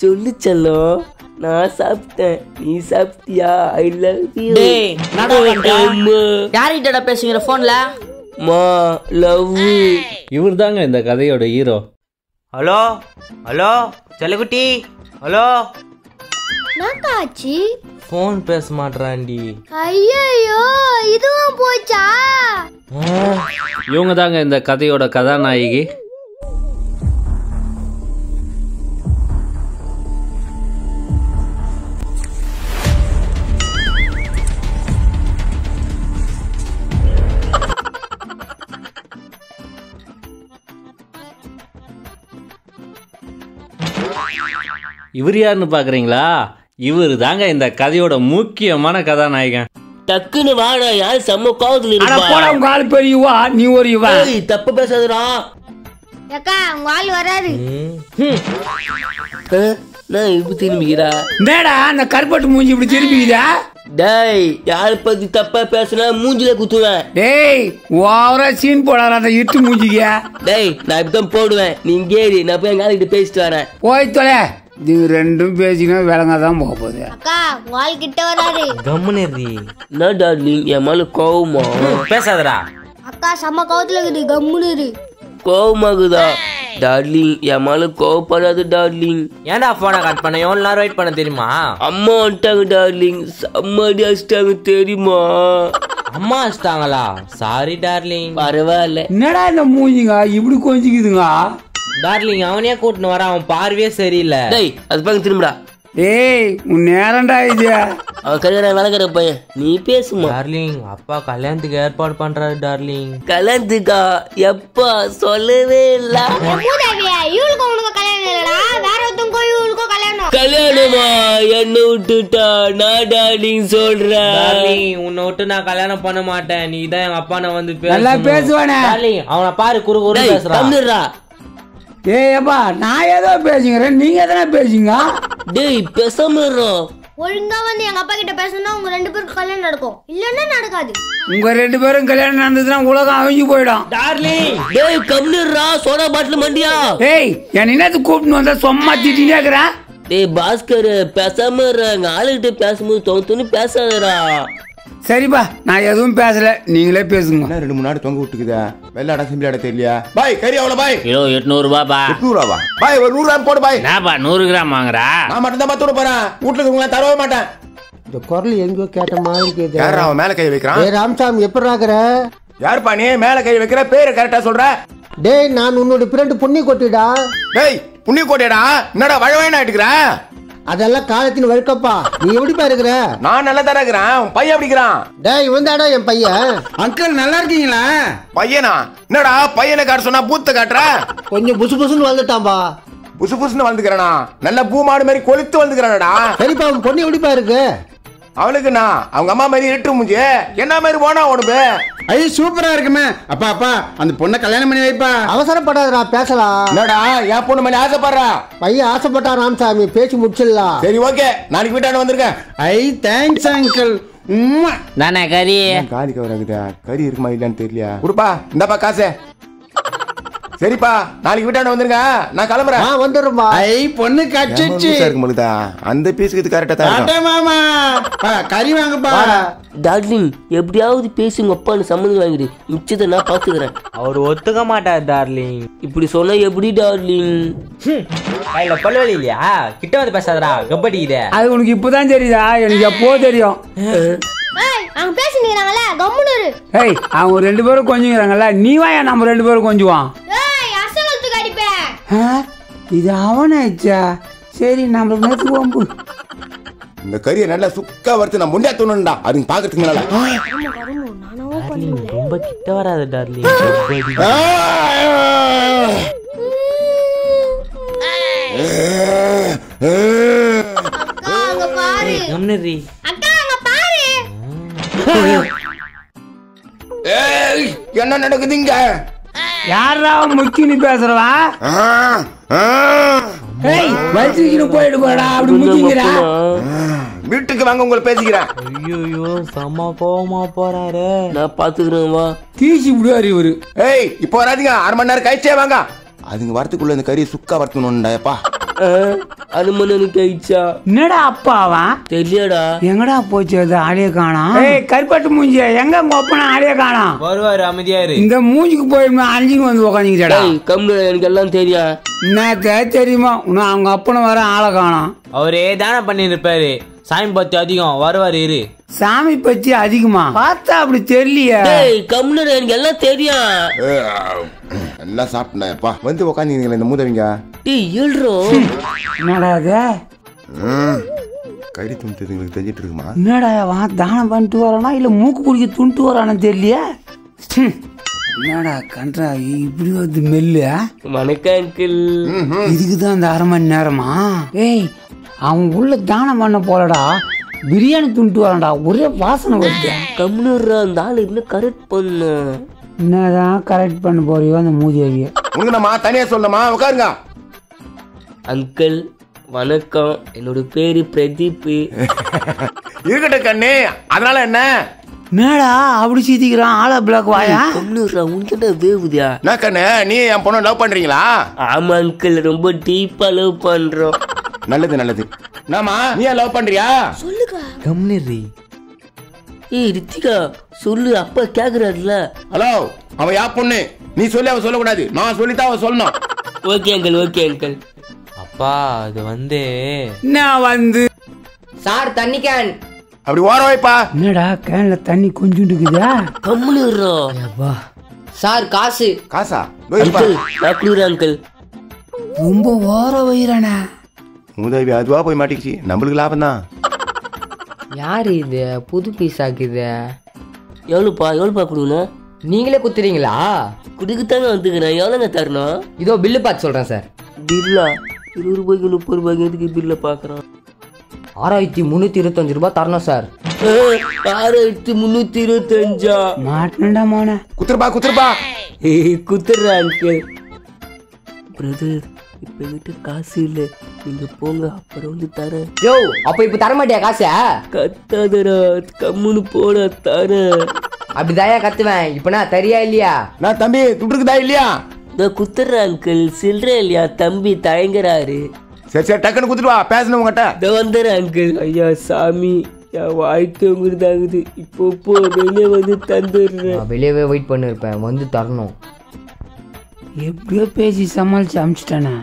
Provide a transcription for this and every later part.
சொல்லு செல்லம் நான் சாப்பிட்டேன் நீ சாப்பிட்டியா ஐ லவ் யூ டேய் என்னடா பண்ற? யார்கிட்டடா பேசுகிற போன்ல மா லவ் இவர் தாங்க இந்த கதையோட ஹீரோ ஹலோ ஹலோ செல்லக்குட்டி ஹலோ என்னக்காச்சு ஃபோன் பேச மாட்றான்டி ஐயோ இதுவும் போச்சா இவங்க தாங்க இந்த கதையோட கதாநாயகி இவர் யாருன்னு பாக்குறீங்களா இவர் தாங்க இந்த கதையோட முக்கியமான கதாநாயகன் டக்குன்னு வாடா யார் செம்ம கோவத்துல ஆனா போடா இருப்பா உங்க ஆள் பெரிய இவா நீ ஒரு இவன் ஏய், தப்பு பேசாதடா அக்கா உங்க ஆள் வராரு அஹ், நான் இப்ப திரும்பிக்கிறா என்னடா அந்த கருப்பட்டு மூஞ்சி இப்படி திரும்பிக்குதா டேய் யார் பத்தி தப்பா பேசுனா மூஞ்சில குத்துவேன் டேய் ஓவரா சீன் போடாத அந்த இட்டு மூஞ்சிக்க டேய் நான் இப்பதான் போடுவேன் நீ இங்கே இரு, நான் போய் எங்க ஆளுகிட்ட பேசிட்டு வரேன் போய் தொலை இது ரெண்டும் பேசிக்கணும் விளங்க தான் போக போகுது அக்கா உங்க ஆள் கிட்ட வராரு கம்முன்னு என்ன டார்லிங் என் மேல கோவமா பேசாதடா அக்கா செம்ம கவுத்துல இருக்குது கம்முன்னு இரு கோவமாகுதா டார்லிங் என் மேல கோவப்படாது டார்லிங் ஏன்டா போனை கட் பண்ண எவ்வளவு நேரம் வெயிட் பண்ண தெரியுமா அம்மா வந்துட்டாங்க டார்லிங் செம்மடி அடிச்சிட்டாங்க தெரியுமா அம்மா வச்சிட்டாங்களா சாரி டார்லிங் பரவாயில்ல என்னடா இந்த மூஞ்சிங்க இப்படி கொஞ்சிக்குதுங்க டார்லிங் அவனே கூட்டின்னு வரான் அவன் பார்வையே சரியில்லை டேய் அது பாக்க திரும்புடா டேய் உன் நேரம்டா இது அவன் கல்யாணம் வளர்க்குற பையன் நீ பேசுமா டார்லிங் அப்பா கல்யாணத்துக்கு ஏற்பாடு பண்றாரு டார்லிங் கல்யாணத்துக்கா எப்பா சொல்லவே இல்ல மூதாவியா இவளுக்கும் உனக்கு கல்யாணம் இல்லடா வேற ஒருத்தவங்க இவளுக்கும் கல்யாணம் கல்யாணமா என்ன விட்டுட்டா நான் டார்லிங் சொல்றேன் டார்லிங் உன்னை விட்டு நான் கல்யாணம் பண்ண மாட்டேன் நீ தான் எங்க அப்பா நான் வந்து நல்லா பேசணும். பேசுவானே டார்லிங் அவனை பாரு குறு குறு டேய் பேசுறான் கம்மிடுறா டேய் அப்பா நான் ஏதோ பேசுங்கிறேன் நீங்க எதனா பேசுங்க டேய் பேசாம இருடா. ஒழுங்கா வந்து எங்க அப்பா கிட்ட பேசணும்னா உங்க ரெண்டு பேருக்கு கல்யாணம் நடக்கும் இல்லன்னா நடக்காது உங்க ரெண்டு பேரும் கல்யாணம் நடந்ததுன்னா உலகம் அழிஞ்சு போயிடும் டார்லிங் டேய் கம்மிடுறா சோடா பாட்டில் மண்டியா ஏய் என் என்னது கூப்பிட்டு வந்தா சும்மா திட்டினே இருக்கிறேன் டேய் பாஸ்கர் பேசாம இருடா எங்க ஆளுகிட்ட பேசும்போது தொங்க துணி பேசாதடா சரிப்பா நான் எதுவும் பேசல நீங்களே பேசுங்க என்ன ரெண்டு மூணு நாடு தொங்க விட்டுக்குதா வெள்ளாடா சிம்பிளாடா தெரியலையா பாய் கறி அவ்வளோ பாய் கிலோ எட்நூறுபாப்பா எட்நூறுவா பாய் ஒரு நூறு கிராம் போடு பாய் என்னப்பா நூறு கிராம் வாங்குறா நான் மட்டும் தான் பத்து போறேன் வீட்டுல இருக்கவங்கள தரவே மாட்டேன் இந்த குரல் எங்கேயோ கேட்ட மாதிரி இருக்குது யாரா அவன் மேல கை வைக்கிறான் டேய் ராமசாமி எப்படி இருக்கிற யாருப்பா நீ மேல கை வைக்கிற பேரு கரெக்டா சொல்ற டேய் நான் உன்னோட பிரண்டு புண்ணி கொட்டிடா டேய் புண்ணிய கோட்டையடா என்னடா வழவாயினா எடுக்கிறேன் அதெல்லாம் காலத்தின் வழுக்கப்பா நீ எப்படிப்பா இருக்கிற நான் நல்லா தர இருக்கிறேன் உன் பையன் அப்படிக்கிறான் டேய் இவன்தாடா என் பையன் அங்கிள் நல்லா இருக்கீங்களா பையனா என்னடா பையனை காட்ட சொன்னா பூத்த காட்டுற கொஞ்சம் புசு புசுன்னு வந்துட்டான்பா புசு புசுன்னு வந்துக்கிறானா நல்ல பூ மாடு மாதிரி கொளுத்து வந்துக்கிறானடா சரிப்பா உன் பொண்ணு எப்படிப்பா இருக்கு அவனுக்கு நான் அவங்க அம்மா மாதிரி இருட்டு மூஞ்சி என்ன மாதிரி போனா உனக்கு ஐயோ சூப்பரா இருக்குமே அப்பா அப்பா அந்த பொண்ணை கல்யாணம் பண்ணி வைப்பா அவசரப்படாதடா பேசலாம் என்னடா என் பொண்ணு மேலே ஆசைப்படுறா பையன் ஆசைப்பட்டா ராமசாமி பேசி முடிச்சிடலாம் சரி ஓகே நாளைக்கு வீட்டாண்ட வந்திருக்கேன் ஐ தேங்க்ஸ் அங்கிள் உம்மா தானே கறி காலி கவர் ஆகுதா கறி இருக்குமா இல்லையான்னு தெரியலையா கொடுப்பா இந்தாப்பா காசு சரிப்பா நாளைக்கு வீட்டாண்ட வந்துருங்க நான் கிளம்புறேன் ஆ வந்துடும்பா ஐ பொண்ணு கச்சிச்சு இருக்கும் பொழுதா அந்த பீஸுக்கு இது கரெக்டா தான் இருக்கும். டாட்டா மாமா பா, கறி வாங்கப்பா டார்லிங் எப்படியாவது பேசி உங்க அப்பான்னு சம்மந்தம் வாங்கிடு மிச்சத்தை நான் பாத்துக்கிறேன் அவர் ஒத்துக்க மாட்டார் டார்லிங் இப்படி சொன்னா எப்படி டார்லிங் கையில பல்வலி இல்லையா கிட்ட வந்து பேசாதடா கபடி இதே அது உனக்கு இப்பதான் தெரியுதா எனக்கு எப்போ தெரியும் ஏய் அவங்க பேசினுக்கிறாங்கல்ல கம்முன்னு இரு ஏய் அவங்க ரெண்டு பேரும் கொஞ்சிக்கிறாங்கல்ல நீ வாயா நம்ம ரெண்டு பேரும் கொஞ்சுவான் ஏய் அசங்கத்துக்கு அடிப்பேன் ஆ, இது அவனாச்சா சரி நம்மளுக்கு நேற்று ஓம்பு இந்த கறியை நல்லா சுக்கா வறுத்து நான் முண்டியா தூணுண்டா அதுங்க பாக்குறதுக்கு நல்லா ரொம்ப கிட்ட வராது டார்லிங் அக்கா அங்க பாரு கம்னரி அக்கா அங்க பாரு ஏய் என்ன நடக்குதுங்க யாரா முக்கினி பேசுறவா ஆ, ஆ. ஏய் வச்சுக்கிட்டு போயிட்டு போடா அப்படி முக்கிங்கிறா வீட்டுக்கு வாங்க உங்களை பேசிக்கிறேன் ஐயோ செம்ம கோவமா போறாரு நான் பாத்துக்கிறேன் வா தீசி விடுவாரு இவரு ஏய் இப்போ வராதீங்க அரை மணி நேரம் கழிச்சே வாங்க அதுங்க வரத்துக்குள்ள இந்த கறியை சுக்கா வறுத்தணும்டாப்பா அனுமனனுக்கு ஆயிடுச்சா என்னடா அப்பா அவன் தெரியலடா எங்கடா போச்சு அது ஆளைய காணோம் ஏய் கருப்பட்டு மூஞ்சி எங்க உங்க அப்பனா ஆளைய காணோம் வருவாரு அமைதியாரு இந்த மூஞ்சிக்கு போய் அழிஞ்சுக்கு வந்து உக்காந்துக்கிட்டா டேய் கம்னு எனக்கு எல்லாம் தெரியும் என்னத்த தெரியுமா உன்னை அவங்க அப்பனை வர ஆளை காணோம் அவரே தானே பண்ணிருப்பாரு சாமி பத்தி அதிகம் வருவாரு இரு சாமி பத்தி அதிகமா பார்த்தா அப்படி தெரியலையே டேய் கம்னு எனக்கு எல்லாம் தெரியும் நல்லா சாப்பிட்டேன்ப்பா வந்து உக்காந்தீங்களே இந்த மூதவிங்க டேய் ஏழ்றோ என்னடா இது ம். கறி துண்டுங்களுக்கு தெரிஞ்சிட்டு இருக்குமா என்னடா அவன் தானம் பண்ணிட்டு வரானா இல்ல மூக்கு குடிக்க துண்டு வரானு தெரியலையே ஹம். என்னடா கன்றா இப்படி வந்து மெல்லு வணக்கம் அங்கிள் இதுக்கு தான் இந்த அரை மணி நேரமா ஏய் அவன் உள்ள தானம் பண்ண போலடா பிரியாணி துண்டு வரான்டா ஒரே வாசனை வருது கம்னுறா அந்த ஆள் இன்னும் கரெக்ட் பண்ணு என்னதான் கரெக்ட் பண்ண போறியோ அந்த மூதேவிய உனக்கு நம்ம தனியா சொல்லணுமா உட்காருங்க அங்கிள் வணக்கம் என்னோட பேரு பிரதீப் இருக்கட்டும் கண்ணு அதனால என்ன என்னடா அப்படி சீத்திக்கிறான் ஆளா பிளாக் வாயா கம்னுறா உன்கிட்ட வேவுதியா என்ன கண்ணு நீ என் பொண்ணை லவ் பண்றீங்களா ஆமா அங்கிள் ரொம்ப டீப்பா லவ் பண்றோம் நல்லது நல்லது நாமா நீ லவ் பண்றியா கம்னிரி ஏய் ரித்திகா சொல்லு அப்பா கேக்குறாருல ஹலோ அவன் யா பொண்ணு நீ சொல்லி அவன் சொல்லக்கூடாது நான் சொல்லித்தான் அவன் சொல்லணும் ஓகே அங்கிள் ஓகே அங்கிள் அப்பா அது வந்து நான் வந்து சார் தண்ணி கேன் அப்படி ஓர வைப்பா என்னடா கேன்ல தண்ணி கொஞ்சோண்டு இருக்குதா கம்னுறா சார் காசு காசா வைப்பா அங்கிள் நான் குளிர அங்கிள் ரொம்ப ஓர வைறானே உதவி அதுவா போய் மாட்டிக்கிச்சு நம்மளுக்கு லாபம் தான் யார் இது புது பீஸ் ஆக்குது எவ்வளோப்பா எவ்வளோப்பா கொடுக்கணும் நீங்களே குத்துறீங்களா குடுக்கத்தாங்க வந்துக்கிறேன் எவ்வளோங்க தரணும் இதோ பில்லு பார்த்து சொல்றேன் சார் பில்லா இருபது ரூபாய்க்கு முப்பது ரூபாய்க்கு எதுக்கு பில்ல பாக்குறான் ஆறாயிரத்தி முந்நூற்றி இருபத்தஞ்சு ரூபாய் தரணும் சார் ஆறாயிரத்தி முந்நூத்தி இருபத்தஞ்சா மாட்டினடா மோன குத்துருப்பா குத்துருப்பா ஏய் குத்துறா அங்கிள் பிரதர் இப்ப என்கிட்ட காசு இல்ல நீங்க போங்க அப்புறம் வந்து தரேன் யோ அப்போ இப்போ தர மாட்டியா காசை கத்தாதடா கம்முன்னு போடா தரேன் அப்படிதாயா கத்துவேன் இப்போ நான் தரியா இல்லையா நான் தம்பி துட்டு இருக்குதா இல்லையா இந்த குத்துற அங்கிள் சில்லற இல்லையா தம்பி தயங்குறாரு சரி சரி டக்குன்னு குத்துட்டு வா பேசணும் உங்ககிட்ட இந்த வந்துடுற அங்கிள் ஐயா சாமி என் வாழ்க்கை உங்களுக்கு ஆகுது இப்போ போ வெளியே வந்து தந்துடுறேன் நான் வெளியவே வெயிட் பண்ணிருப்பேன் வந்து தரணும் எப்படியோ பேசி சமாளிச்சு அமிச்சிட்டானே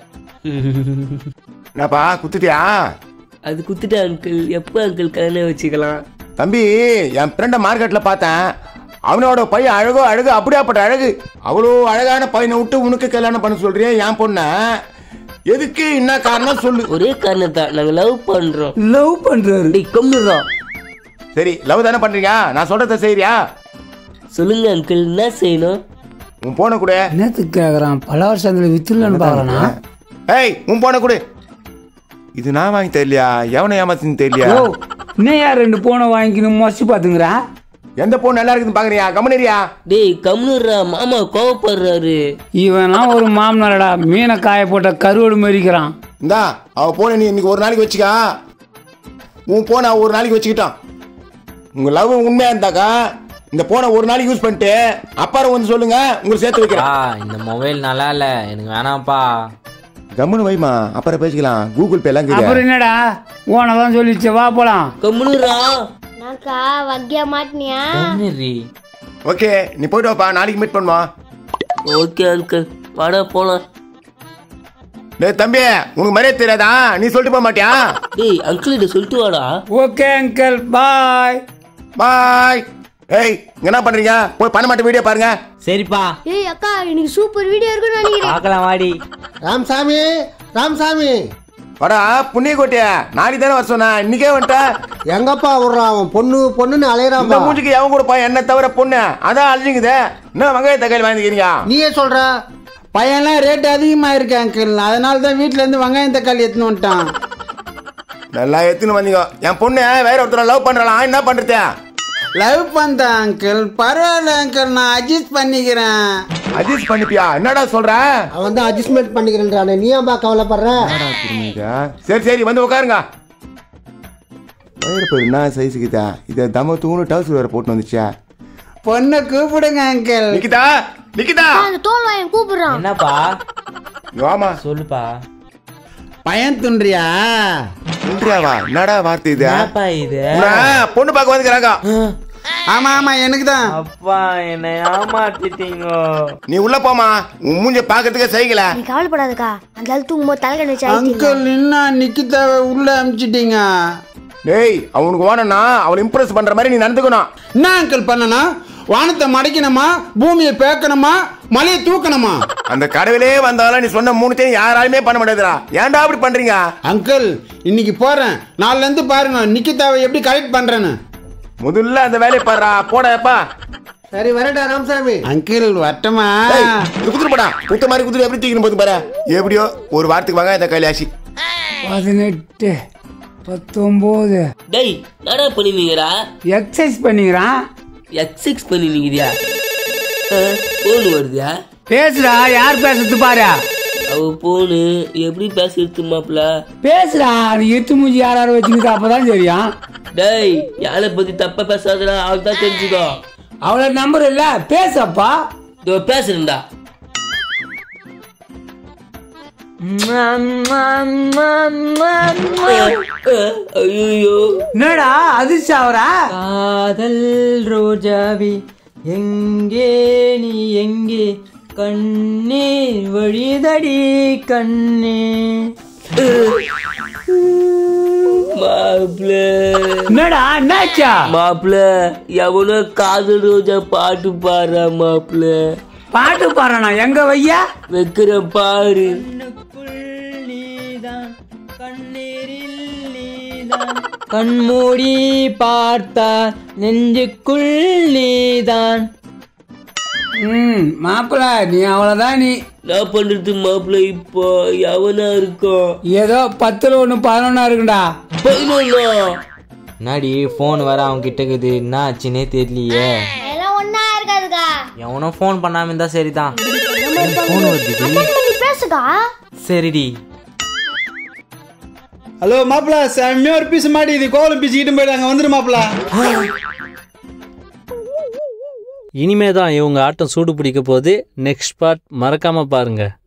என்னப்பா குத்துட்டியா அது குத்துட்டா அங்கிள் எப்போ அங்கிள் கல்யாணம் வச்சுக்கலாம் தம்பி என் ஃப்ரெண்டை மார்க்கெட்டில் பார்த்தேன் அவனோட பையன் அழகோ அழகு அப்படியாப்பட்ட அழகு அவ்வளோ அழகான பையனை விட்டு உனக்கு கல்யாணம் பண்ண சொல்றியே என் பொண்ண எதுக்கு என்ன காரணம் சொல்லு ஒரே காரணம் தான் நாங்க லவ் பண்றோம் லவ் பண்றாரு டேய் கம்னுறோம் சரி லவ் தானே பண்றீங்க நான் சொல்றத செய்யறியா சொல்லுங்க அங்கிள் என்ன செய்யணும் உன் போன கூட என்னத்துக்கு கேக்குறான் பல வருஷத்துல வித்துலன்னு பாக்குறானா ஏய் உன் போன கொடு இது நான் வாங்கி தெரியலையா எவனை ஏமாத்துன்னு தெரியலையா ஓ இன்னும் யார் ரெண்டு போனை வாங்கிக்கணும் மொசி பாத்துங்கிறா எந்த பொண்ணு நல்லா இருக்குன்னு பாக்குறியா கம்மனரியா டேய் கம்னுறா மாமா கோவப்படுறாரு இவனா ஒரு மாமனாரடா மீனை காய போட்ட கருவோடு மறிக்கிறான் இந்தா அவ போன நீ இன்னைக்கு ஒரு நாளைக்கு வச்சுக்கா உன் போனை அவ ஒரு நாளைக்கு வச்சுக்கிட்டான் உங்க லவ் உண்மையா இருந்தாக்கா இந்த போனை ஒரு நாளைக்கு யூஸ் பண்ணிட்டு அப்பாரம் வந்து சொல்லுங்க உங்களுக்கு சேர்த்து பா வைக்கிறேன் இந்த மொபைல் நல்லா இல்ல எனக்கு வேணாம்ப்பா கம்முன்னு வைமா அப்புறம் பேசிக்கலாம் கூகுள் பே எல்லாம் அப்புறம் இருக்குது என்னடா ஓனதான் சொல்லிச்சு வா போலாம் கம்னுறா நாக்கா வக்கியா மாட்டினியா கம்னிரி ஓகே நீ போயிட்டு வாப்பா நாளைக்கு மீட் பண்ணுவோம் ஓகே அங்கிள் வாடா போலாம் டேய் தம்பி உனக்கு மரியாதை தெரியாதா நீ சொல்லிட்டு போக மாட்டியா டேய் அங்கிள் கிட்ட சொல்லிட்டு வாடா ஓகே அங்கிள் பாய் பாய் ஏய் இங்க என்ன பண்றீங்க போய் பண்ண மாட்டேன் வீடியோ பாருங்க சரிப்பா ஏய் அக்கா இன்னைக்கு சூப்பர் வீடியோ இருக்குன்னு நினைக்கிறேன் பார்க்கலாம் வாடி ராமசாமி ராமசாமி வாடா புண்ணிய கோட்டிய நாளைக்கு தானே வர சொன்னா இன்னைக்கே வந்துட்டேன் எங்கப்பா விடுறான் அவன் பொண்ணு பொண்ணுன்னு இந்த அலையறான்பா மூஞ்சிக்கு எவன் கொடுப்பா என்ன தவிர பொண்ணு அதான் அழிஞ்சுக்குது என்ன வெங்காய தக்காளி வாங்கிக்கிறீங்க நீயே சொல்ற பையன்லாம் ரேட் அதிகமா இருக்கு அங்கிள் அதனால தான் வீட்ல இருந்து வெங்காயம் தக்காளி எடுத்துன்னு வந்துட்டான் நல்லா எத்துன்னு வந்தீங்க என் பொண்ணு வேற ஒருத்தர் லவ் பண்றாளாம் என்ன பண்றது லவ் பண்றேன் அங்கிள் பரவாயில்ல அங்கிள் நான் அட்ஜஸ்ட் பண்ணிக்கிறேன் அட்ஜஸ்ட் பண்ணிப்பியா என்னடா சொல்ற அவன் தான் அட்ஜஸ்ட்மெண்ட் பண்ணிக்கிறேன்றானே நீ ஏன்பா கவலைப்படுற சரி சரி வந்து உட்காருங்க வயிறு பேர் என்ன சைஸுக்குதா இதை தம தூணு டவுஸ் வேற போட்டு வந்துச்சா பொண்ணை கூப்பிடுங்க அங்கிள் நிக்கிதா நிக்கிதா அந்த தோல் வாயன் கூப்பிடுறான் என்னப்பா இங்க வாமா சொல்லுப்பா பையன் துன்றியா இன்றியாவா என்னடா வார்த்தை இது என்னப்பா இது நான் பொண்ணு பார்க்க வந்துக்கிறாங்க ஆமா ஆமா எனக்கு தான் அப்பா என்னை ஏமாத்திட்டீங்க நீ உள்ள போமா உன் மூஞ்ச பாக்கிறதுக்கே சைக்கிள நீ கவலைப்படாதக்கா அந்த ஆள் தூங்கும்போது தலைக்கணி வச்சு அழுத்திடலாம். அங்கிள் என்ன நிக்கிதாவை உள்ள அனுப்பிச்சிட்டீங்க டேய் அவனுக்கு வேணும்னா அவளை இம்ப்ரெஸ் பண்ற மாதிரி நீ நடந்துக்கணும் என்ன அங்கிள் பண்ணணும் வானத்தை மடைக்கணுமா பூமியை பேக்கணுமா மலையை தூக்கணுமா அந்த கடவுளே வந்தாலும் நீ சொன்ன மூணுத்தையும் யாராலுமே பண்ண முடியாதுடா ஏன்டா அப்படி பண்றீங்க அங்கிள் இன்னைக்கு போறேன் நாளைல இருந்து பாருங்க நிக்கிதாவை எப்படி கலெக்ட் பண்றேன்னு முதல்ல அந்த வேலையை பாடுறா போடாப்பா சரி வரட்டா ராமசாமி அங்கிள் வட்டமா குதிரை போடா குத்த மாதிரி குதிரை எப்படி தூக்கணும் போது பாரு எப்படியோ ஒரு வாரத்துக்கு வாங்க இந்த கைலாசி பதினெட்டு பத்தொம்போது டேய் என்னடா பண்ணினீங்கடா எக்ஸசைஸ் பண்ணிக்கிறான் எக்ஸிக்ஸ் பண்ணினீங்கடியா போன் வருதியா பேசுடா யார் பேசுறது பாரு அவ போனு எப்படி பேசுறது மாப்பிள பேசுடா நீ எத்து மூஞ்சி யார் யாரும் வச்சுக்கிட்டு அப்பதான் தெரியும் டேய் யாரை பத்தி தப்பா பேசாதடா அவள் தான் தெரிஞ்சுக்கோ அவளோட நம்பர் இல்ல பேசப்பா இதோ பேசுறேன்டா ஐயோ என்னடா அதிர்ச்சி அவரா காதல் ரோஜாவி எங்கே நீ எங்கே கண்ணீர் வழிதடி கண்ணே மாப்பிள என்னடா என்னாச்சா மாப்பிள எவனோ காதல் ரோஜா பாட்டு பாடுறா மாப்பிள பாட்டு பாடுறா எங்க வையா வைக்கிற பாரு கண்ணுக்குள் நீதான் கண்ணீரில் நீதான் கண்மூடி பார்த்தால் நெஞ்சுக்குள் நீதான் ம் மாப்பிள நீ அவ்வளவுதான் நீ நான் பண்றது மாப்பிள இப்போ எவனா இருக்கும் ஏதோ பத்துல ஒண்ணு பதினொன்னா இருக்குடா பதினொன்னா என்னடி ஃபோன் வர அவன் கிட்ட இருக்குது என்ன ஆச்சுன்னே தெரியலையே எல்லாம் ஒண்ணா இருக்காதுக்கா எவனும் ஃபோன் பண்ணாம இருந்தா சரிதான் ஃபோன் பண்ணி பேசுக்கா சரிடி ஹலோ மாப்பிள செம்மையா ஒரு பீஸ் மாடி இது கோலம் பீஸ் கிட்ட போயிட்டாங்க வந்துரு மாப்பிள இனிமே தான் இவங்க ஆட்டம் சூடு பிடிக்க போது நெக்ஸ்ட் பார்ட் மறக்காம பாருங்க